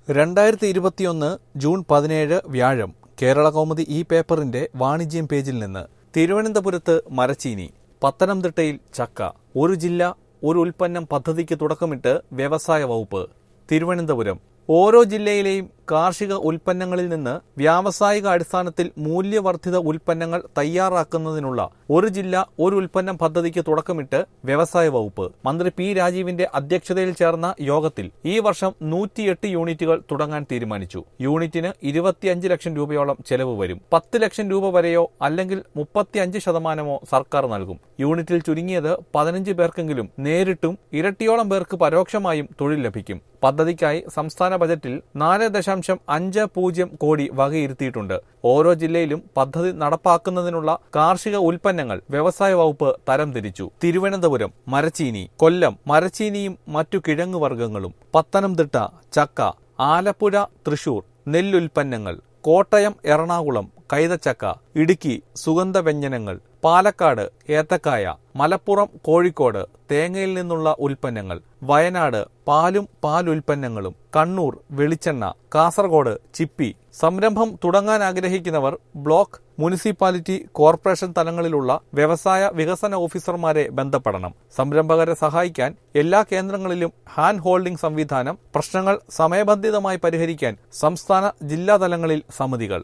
രണ്ടായിരത്തി ഇരുപത്തിയൊന്ന് ജൂൺ പതിനേഴ് വ്യാഴം കേരള കൗമുദി ഈ പേപ്പറിന്റെ വാണിജ്യം പേജിൽ നിന്ന് തിരുവനന്തപുരത്ത് മരച്ചീനി പത്തനംതിട്ടയിൽ ചക്ക ഒരു ജില്ല ഒരു ഉൽപ്പന്നം പദ്ധതിക്ക് തുടക്കമിട്ട് വ്യവസായ വകുപ്പ് തിരുവനന്തപുരം ഓരോ ജില്ലയിലെയും കാർഷിക ഉൽപ്പന്നങ്ങളിൽ നിന്ന് വ്യാവസായിക അടിസ്ഥാനത്തിൽ മൂല്യവർദ്ധിത ഉൽപ്പന്നങ്ങൾ തയ്യാറാക്കുന്നതിനുള്ള ഒരു ജില്ല ഒരു ഉൽപ്പന്നം പദ്ധതിക്ക് തുടക്കമിട്ട് വ്യവസായ വകുപ്പ് മന്ത്രി പി രാജീവിന്റെ അധ്യക്ഷതയിൽ ചേർന്ന യോഗത്തിൽ ഈ വർഷം നൂറ്റിയെട്ട് യൂണിറ്റുകൾ തുടങ്ങാൻ തീരുമാനിച്ചു യൂണിറ്റിന് ഇരുപത്തിയഞ്ച് ലക്ഷം രൂപയോളം ചെലവ് വരും പത്ത് ലക്ഷം രൂപ വരെയോ അല്ലെങ്കിൽ മുപ്പത്തിയഞ്ച് ശതമാനമോ സർക്കാർ നൽകും യൂണിറ്റിൽ ചുരുങ്ങിയത് പതിനഞ്ച് പേർക്കെങ്കിലും നേരിട്ടും ഇരട്ടിയോളം പേർക്ക് പരോക്ഷമായും തൊഴിൽ ലഭിക്കും പദ്ധതിക്കായി സംസ്ഥാന ബജറ്റിൽ നാല് ദശാംശം അഞ്ച് പൂജ്യം കോടി വകയിരുത്തിയിട്ടുണ്ട് ഓരോ ജില്ലയിലും പദ്ധതി നടപ്പാക്കുന്നതിനുള്ള കാർഷിക ഉൽപ്പന്നങ്ങൾ വ്യവസായ വകുപ്പ് തരംതിരിച്ചു തിരുവനന്തപുരം മരച്ചീനി കൊല്ലം മരച്ചീനിയും മറ്റു കിഴങ്ങുവർഗ്ഗങ്ങളും പത്തനംതിട്ട ചക്ക ആലപ്പുഴ തൃശൂർ നെല്ലുൽപ്പന്നങ്ങൾ കോട്ടയം എറണാകുളം കൈതച്ചക്ക ഇടുക്കി സുഗന്ധവ്യഞ്ജനങ്ങൾ പാലക്കാട് ഏത്തക്കായ മലപ്പുറം കോഴിക്കോട് തേങ്ങയിൽ നിന്നുള്ള ഉൽപ്പന്നങ്ങൾ വയനാട് പാലും പാലുൽപ്പന്നങ്ങളും കണ്ണൂർ വെളിച്ചെണ്ണ കാസർഗോഡ് ചിപ്പി സംരംഭം തുടങ്ങാൻ ആഗ്രഹിക്കുന്നവർ ബ്ലോക്ക് മുനിസിപ്പാലിറ്റി കോർപ്പറേഷൻ തലങ്ങളിലുള്ള വ്യവസായ വികസന ഓഫീസർമാരെ ബന്ധപ്പെടണം സംരംഭകരെ സഹായിക്കാൻ എല്ലാ കേന്ദ്രങ്ങളിലും ഹാൻഡ് ഹോൾഡിംഗ് സംവിധാനം പ്രശ്നങ്ങൾ സമയബന്ധിതമായി പരിഹരിക്കാൻ സംസ്ഥാന ജില്ലാ തലങ്ങളിൽ സമിതികൾ